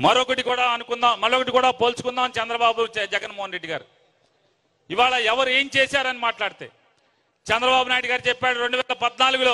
మరొకటి కూడా అనుకుందాం మరొకటి కూడా పోల్చుకుందాం చంద్రబాబు జ- జగన్మోహన్ రెడ్డి గారు ఇవాళ ఎవరు ఏం చేశారని మాట్లాడితే చంద్రబాబు నాయుడు గారు చెప్పాడు రెండు వేల పద్నాలుగులో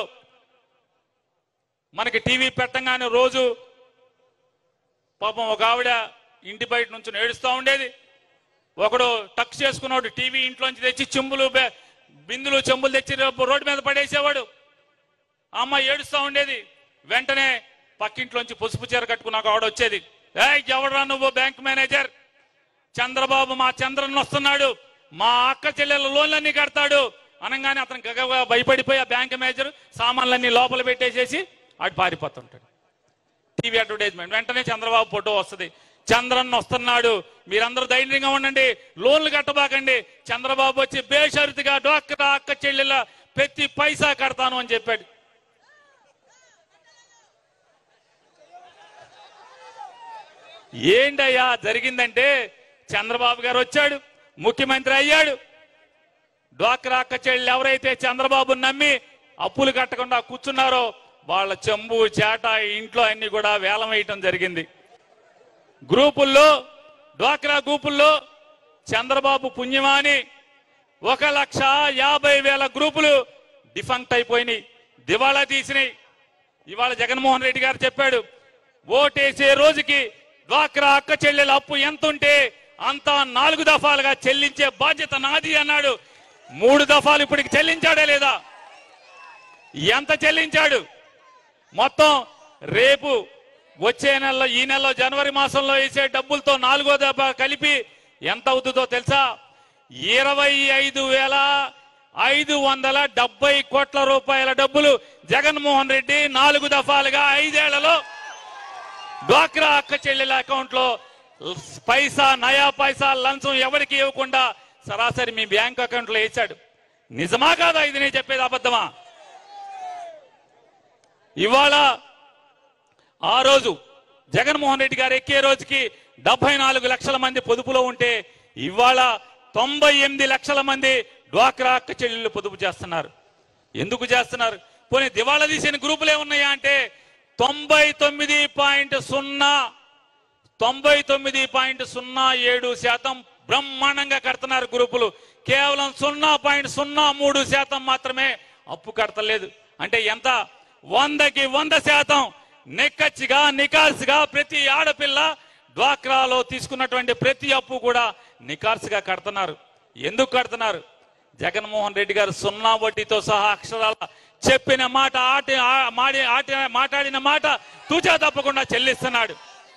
మనకి టీవీ పెట్టంగానే రోజు పాపం ఒక ఆవిడ ఇంటి బయట నుంచి ఏడుస్తూ ఉండేది ఒకడు టక్ చేసుకున్నాడు టీవీ ఇంట్లోంచి తెచ్చి చెంబులు బె- బిందులు చెంబులు తెచ్చి రేపు రోడ్డు మీద పడేసేవాడు ఆ అమ్మాయి ఏడుస్తూ ఉండేది వెంటనే పక్కింట్లోంచి పసుపు చీర కట్టుకున్నాక ఆవిడ వచ్చేది ఏ ఎవడరా నువ్వు బ్యాంక్ మేనేజర్ చంద్రబాబు మా చంద్రన్ వస్తున్నాడు మా అక్క చెల్లెల లోన్లన్నీ కడతాడు అనగానే అతను గగగా భయపడిపోయి ఆ బ్యాంక్ మేనేజర్ సామాన్లన్నీ లోపల పెట్టేసేసి అటు పారిపోతుంటాడు టీవీ అడ్వర్టైజ్మెంట్ వెంటనే చంద్రబాబు ఫోటో వస్తుంది చంద్రన్ వస్తున్నాడు మీరందరూ ధైర్యంగా ఉండండి లోన్లు కట్టబాకండి చంద్రబాబు వచ్చి బేషరతుగా డోక్రా అక్క చెల్లెల ప్రతి పైసా కడతాను అని చెప్పాడు ఏంటయ్యా జరిగిందంటే చంద్రబాబు గారు వచ్చాడు ముఖ్యమంత్రి అయ్యాడు డ్వాక్రా అక్క చెల్లెలు ఎవరైతే చంద్రబాబు నమ్మి అప్పులు కట్టకుండా కూర్చున్నారో వాళ్ళ చెంబు చేట ఇంట్లో అన్ని కూడా వేలం వేయటం జరిగింది గ్రూపుల్లో డ్వాక్రా గ్రూపుల్లో చంద్రబాబు పుణ్యమాని ఒక లక్ష యాభై వేల గ్రూపులు డిఫంక్ట్ అయిపోయినాయి దివాళా తీసినాయి ఇవాళ జగన్మోహన్ రెడ్డి గారు చెప్పాడు ఓటేసే రోజుకి డ్వాక్రా అక్క చెల్లెల అప్పు ఎంత ఉంటే అంత నాలుగు దఫాలుగా చెల్లించే బాధ్యత నాది అన్నాడు మూడు దఫాలు ఇప్పటికి చెల్లించాడా లేదా ఎంత చెల్లించాడు మొత్తం రేపు వచ్చే నెలలో ఈ నెలలో జనవరి మాసంలో వేసే డబ్బులతో నాలుగో దఫా కలిపి ఎంత అవుతుందో తెలుసా ఇరవై ఐదు వేల ఐదు వందల డెబ్బై కోట్ల రూపాయల డబ్బులు జగన్మోహన్ రెడ్డి నాలుగు దఫాలుగా ఐదేళ్లలో డ్వాక్రా అక్క చెల్లెల అకౌంట్ లో పైసా నయా పైసా లంచం ఎవరికి ఇవ్వకుండా సరాసరి మీ బ్యాంక్ అకౌంట్ లో వేశాడు నిజమా కాదా ఇది నేను చెప్పేది అబద్ధమా ఇవాళ ఆ రోజు జగన్మోహన్ రెడ్డి గారు ఎక్కే రోజుకి డెబ్బై నాలుగు లక్షల మంది పొదుపులో ఉంటే ఇవాళ తొంభై ఎనిమిది లక్షల మంది డ్వాక్రా అక్క చెల్లెళ్ళు పొదుపు చేస్తున్నారు ఎందుకు చేస్తున్నారు పోనీ దివాళా తీసిన గ్రూపులే ఉన్నాయా అంటే తొంభై తొమ్మిది పాయింట్ సున్నా తొంభై తొమ్మిది పాయింట్ సున్నా ఏడు శాతం బ్రహ్మాండంగా కడుతున్నారు గ్రూపులు కేవలం సున్నా పాయింట్ సున్నా మూడు శాతం మాత్రమే అప్పు కడతలేదు అంటే ఎంత వందకి వంద శాతం నిక్కచ్చిగా నికాల్సిగా ప్రతి ఆడపిల్ల డ్వాక్రాలో తీసుకున్నటువంటి ప్రతి అప్పు కూడా నికార్సుగా కడుతున్నారు ఎందుకు కడుతున్నారు జగన్మోహన్ రెడ్డి గారు సున్నా వడ్డీతో సహా అక్షరాల చెప్పిన మాట ఆట ఆ- మాడి ఆట మాట్లాడిన మాట తూచా తప్పకుండా చెల్లిస్తున్నాడు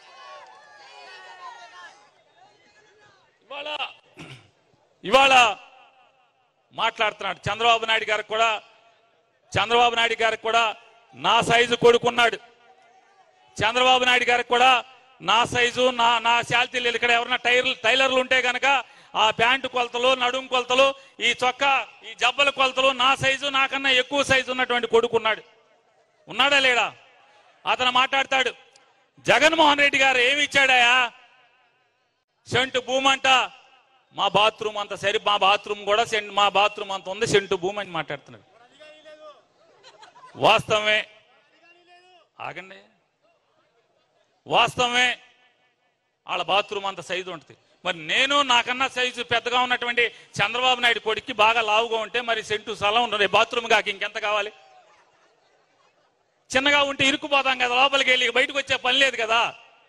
ఇవాళ ఇవాళ మాట్లాడుతున్నాడు చంద్రబాబు నాయుడు గారికి కూడా చంద్రబాబు నాయుడు గారికి కూడా నా సైజు కొడుకున్నాడు చంద్రబాబు నాయుడు గారికి కూడా నా సైజు నా నా శాల్తీలు ఇక్కడ ఎవరైనా టైర్లు టైలర్లు ఉంటే గనక ఆ ప్యాంటు కొలతలు నడుం కొలతలు ఈ చొక్కా ఈ జబ్బల కొలతలు నా సైజు నాకన్నా ఎక్కువ సైజు ఉన్నటువంటి కొడుకున్నాడు ఉన్నాడా లేడా అతను మాట్లాడతాడు జగన్మోహన్ రెడ్డి గారు ఏమి ఇచ్చాడాయా సెంటు భూమి అంట మా బాత్రూమ్ అంత సరి మా బాత్రూమ్ కూడా సెంట్ మా బాత్రూమ్ అంత ఉంది సెంటు భూమి అని మాట్లాడుతున్నాడు వాస్తవమే ఆగండి వాస్తవమే వాళ్ళ బాత్రూమ్ అంత సైజు ఉంటుంది మరి నేను నాకన్నా సైజు పెద్దగా ఉన్నటువంటి చంద్రబాబు నాయుడు కొడుక్కి బాగా లావుగా ఉంటే మరి సెంటు స్థలం ఉండదు బాత్రూమ్ కాక ఇంకెంత కావాలి చిన్నగా ఉంటే ఇరుక్కుపోతాం కదా లోపలికి వెళ్ళి బయటకు వచ్చే పని లేదు కదా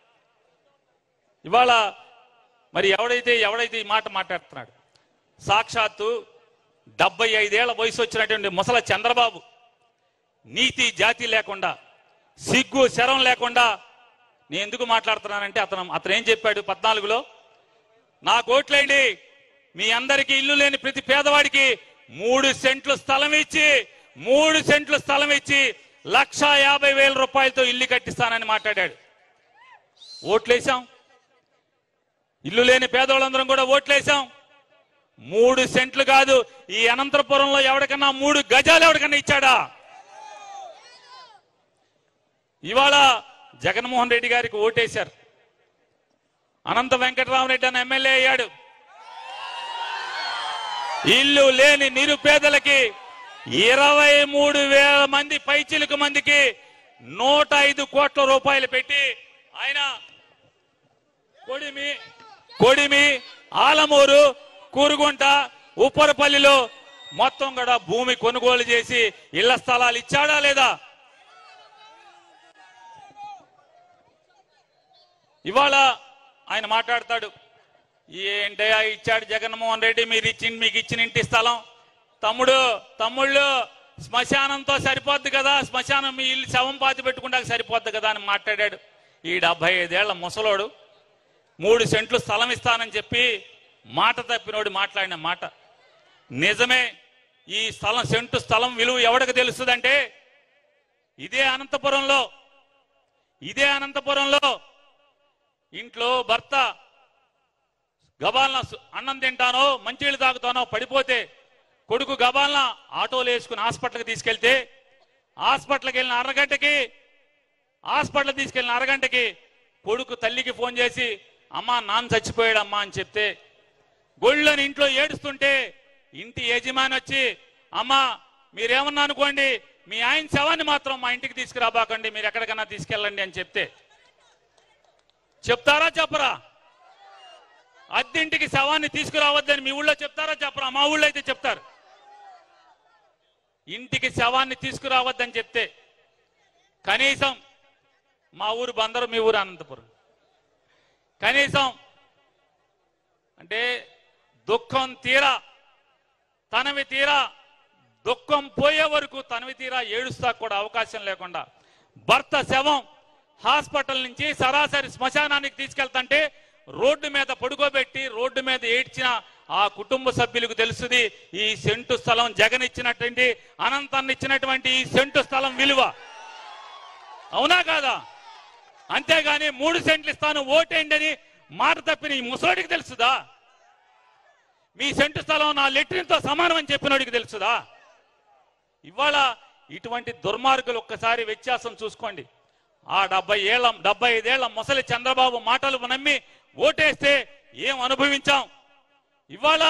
ఇవాళ మరి ఎవడైతే ఎవడైతే ఈ మాట మాట్లాడుతున్నాడు సాక్షాత్తు డెబ్బై ఐదేళ్ల వయసు వచ్చినటువంటి ముసల చంద్రబాబు నీతి జాతి లేకుండా సిగ్గు శరం లేకుండా నేను ఎందుకు మాట్లాడుతున్నానంటే అతను అతను ఏం చెప్పాడు పద్నాలుగులో నా కోట్లేండి మీ అందరికీ ఇల్లు లేని ప్రతి పేదవాడికి మూడు సెంట్లు స్థలం ఇచ్చి మూడు సెంట్లు స్థలం ఇచ్చి లక్ష యాభై వేల రూపాయలతో ఇల్లు కట్టిస్తానని మాట్లాడాడు ఓట్లేసాం ఇల్లు లేని పేదవాళ్ళందరం కూడా ఓట్లేసాం మూడు సెంట్లు కాదు ఈ అనంతపురంలో ఎవరికన్నా మూడు గజాలు ఎవరికన్నా ఇచ్చాడా ఇవాళ జగన్మోహన్ రెడ్డి గారికి ఓటేశారు అనంత వెంకటరామరెడ్డి అని ఎమ్మెల్యే అయ్యాడు ఇల్లు లేని నిరుపేదలకి ఇరవై మూడు వేల మంది పైచిలుకు మందికి నూట ఐదు కోట్ల రూపాయలు పెట్టి ఆయన కొడిమి కొడిమి ఆలమూరు కూరుగుంట ఉప్పరపల్లిలో మొత్తం కూడా భూమి కొనుగోలు చేసి ఇళ్ల స్థలాలు ఇచ్చాడా లేదా ఇవాళ ఆయన మాట్లాడతాడు ఏంటయ్యా ఇచ్చాడు జగన్మోహన్ రెడ్డి మీరు ఇచ్చింది మీకు ఇచ్చిన ఇంటి స్థలం తమ్ముడు తమ్ముళ్ళు శ్మశానంతో సరిపోద్ది కదా శ్మశానం మీ ఇల్లు శవం పాతి పెట్టుకుంటా సరిపోద్ది కదా అని మాట్లాడాడు ఈ డెబ్బై ఐదేళ్ల ముసలోడు మూడు సెంట్లు స్థలం ఇస్తానని చెప్పి మాట తప్పినోడు మాట్లాడిన మాట నిజమే ఈ స్థలం సెంటు స్థలం విలువ ఎవడికి తెలుస్తుందంటే ఇదే అనంతపురంలో ఇదే అనంతపురంలో ఇంట్లో భర్త గబాలన సు- అన్నం తింటానో మంచినీళ్ళు తాగుతానో పడిపోతే కొడుకు గబాలన ఆటోలు వేసుకుని హాస్పిటల్కి తీసుకెళ్తే హాస్పిటల్కి వెళ్ళిన అరగంటకి హాస్పిటల్ తీసుకెళ్ళిన అరగంటకి కొడుకు తల్లికి ఫోన్ చేసి అమ్మా నాన్న చచ్చిపోయాడమ్మా అని చెప్తే గొళ్ళని ఇంట్లో ఏడుస్తుంటే ఇంటి యజమాని వచ్చి అమ్మా మీరేమన్నా అనుకోండి మీ ఆయన శవాన్ని మాత్రం మా ఇంటికి తీసుకురాబాకండి మీరు ఎక్కడికన్నా తీసుకెళ్ళండి అని చెప్తే చెప్తారా చెప్పరా అద్దెంటికి శవాన్ని తీసుకురావద్దని మీ ఊళ్ళో చెప్తారా చెప్పరా మా ఊళ్ళో అయితే చెప్తారు ఇంటికి శవాన్ని తీసుకురావద్దని చెప్తే కనీసం మా ఊరు బందరు మీ ఊరు అనంతపురం కనీసం అంటే దుఃఖం తీరా తనవి తీరా దుఃఖం పోయే వరకు తనవి తీరా ఏడుస్తా కూడా అవకాశం లేకుండా భర్త శవం హాస్పిటల్ నుంచి సరాసరి శ్మశానానికి తీసుకెళ్తుంటే రోడ్డు మీద పడుకోబెట్టి రోడ్డు మీద ఏడ్చిన ఆ కుటుంబ సభ్యులకు తెలుసుది ఈ సెంటు స్థలం జగన్ ఇచ్చినటువంటి అనంతాన్ని ఇచ్చినటువంటి ఈ సెంటు స్థలం విలువ అవునా కాదా అంతేగాని మూడు సెంట్లు ఇస్తాను ఓటేయండి అని మాట తప్పిన ఈ ముసలోడికి తెలుసుదా మీ సెంటు స్థలం నా లెట్రిన్తో సమానం అని చెప్పినోడికి తెలుసుదా ఇవాళ ఇటువంటి దుర్మార్గులు ఒక్కసారి వ్యత్యాసం చూసుకోండి ఆ డెబ్బై ఏళ్ళ డెబ్బై ఐదేళ్ల ముసలి చంద్రబాబు మాటలు నమ్మి ఓటేస్తే ఏం అనుభవించాం ఇవాళ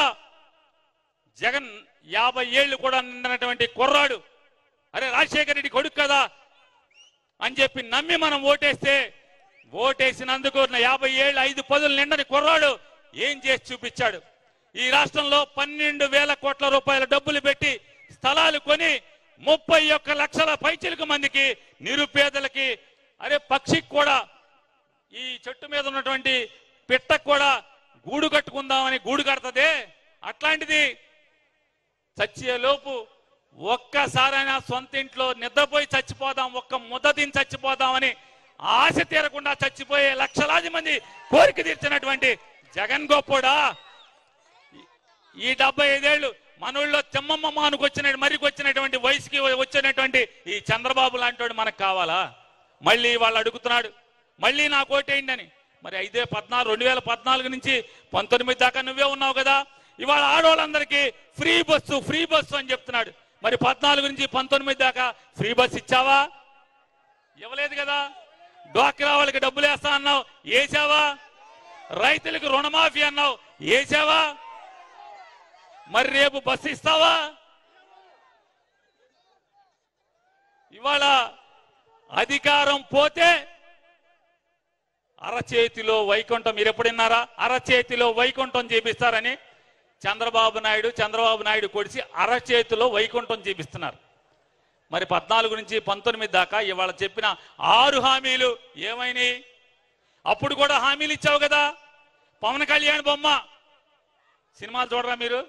జగన్ యాభై ఏళ్ళు కూడా నిండినటువంటి కుర్రాడు అరే రాజశేఖర రెడ్డి కొడుకు కదా అని చెప్పి నమ్మి మనం ఓటేస్తే ఓటేసినందుకు నా యాభై ఏళ్ళు ఐదు పదులు నిండని కుర్రాడు ఏం చేసి చూపించాడు ఈ రాష్ట్రంలో పన్నెండు వేల కోట్ల రూపాయల డబ్బులు పెట్టి స్థలాలు కొని ముప్పై ఒక్క లక్షల పైచిలకు మందికి నిరుపేదలకి అరే పక్షికి కూడా ఈ చెట్టు మీద ఉన్నటువంటి పిట్టకు కూడా గూడు కట్టుకుందామని గూడు కడుతుంది అట్లాంటిది చచ్చేలోపు ఒక్కసారైనా సొంత ఇంట్లో నిద్రపోయి చచ్చిపోదాం ఒక్క ముద్ద తిని చచ్చిపోదామని ఆశ తీరకుండా చచ్చిపోయే లక్షలాది మంది కోరిక తీర్చినటువంటి జగన్ గొప్పోడా ఈ- ఈ డెబ్బై ఐదేళ్లు మనోళ్ళలో తిమ్మమ్మ మానుకు వచ్చిన మరికి వచ్చినటువంటి వయసుకి వచ్చినటువంటి ఈ చంద్రబాబు లాంటి మనకు కావాలా మళ్ళీ వాళ్ళు అడుగుతున్నాడు మళ్ళీ నా కోటేయండి అని మరి ఐదే పద్నాలుగు రెండు వేల పద్నాలుగు నుంచి పంతొమ్మిది దాకా నువ్వే ఉన్నావు కదా ఇవాళ ఆడవాళ్ళందరికీ ఫ్రీ బస్సు ఫ్రీ బస్సు అని చెప్తున్నాడు మరి పద్నాలుగు నుంచి పంతొమ్మిది దాకా ఫ్రీ బస్సు ఇచ్చావా ఇవ్వలేదు కదా డ్వాక్రా వాళ్ళకి డబ్బులు వేస్తా అన్నావు వేసావా రైతులకు రుణమాఫీ అన్నావు వేసావా మరి రేపు బస్సు ఇస్తావా ఇవాళ అధికారం పోతే అరచేతిలో వైకుంఠం మీరు ఎప్పుడున్నారా అరచేతిలో వైకుంఠం చూపిస్తారని చంద్రబాబు నాయుడు చంద్రబాబు నాయుడు కొడిసి అరచేతిలో వైకుంఠం చూపిస్తున్నారు మరి పద్నాలుగు నుంచి పంతొమ్మిది దాకా ఇవాళ చెప్పిన ఆరు హామీలు ఏమైనాయి అప్పుడు కూడా హామీలు ఇచ్చావు కదా పవన్ కళ్యాణ్ బొమ్మ సినిమాలు చూడరా మీరు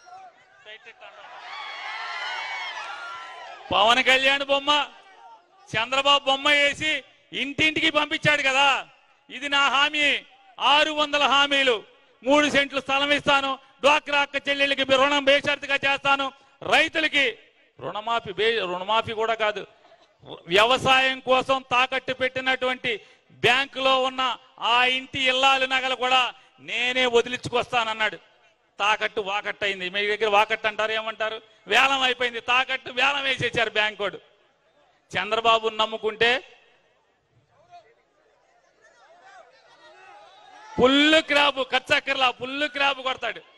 పవన్ కళ్యాణ్ బొమ్మ చంద్రబాబు బొమ్మ వేసి ఇంటింటికి పంపించాడు కదా ఇది నా హామీ ఆరు వందల హామీలు మూడు సెంట్లు స్థలం ఇస్తాను డ్వాక్రా అక్క చెల్లెళ్ళకి రుణం బేషరతుగా చేస్తాను రైతులకి రుణమాఫీ బే రుణమాఫీ కూడా కాదు వ్యవసాయం కోసం తాకట్టు పెట్టినటువంటి బ్యాంకులో ఉన్న ఆ ఇంటి ఇల్లాలు నగలు కూడా నేనే వదిలించుకొస్తానన్నాడు తాకట్టు వాకట్టు అయింది మీ దగ్గర వాకట్టు అంటారు ఏమంటారు వేలం అయిపోయింది తాకట్టు వేలం వేసేసారు బ్యాంకోడు చంద్రబాబుని నమ్ముకుంటే పుల్లు క్రాబు కచ్చక్కర్లా పుల్లు క్రాబు కొడతాడు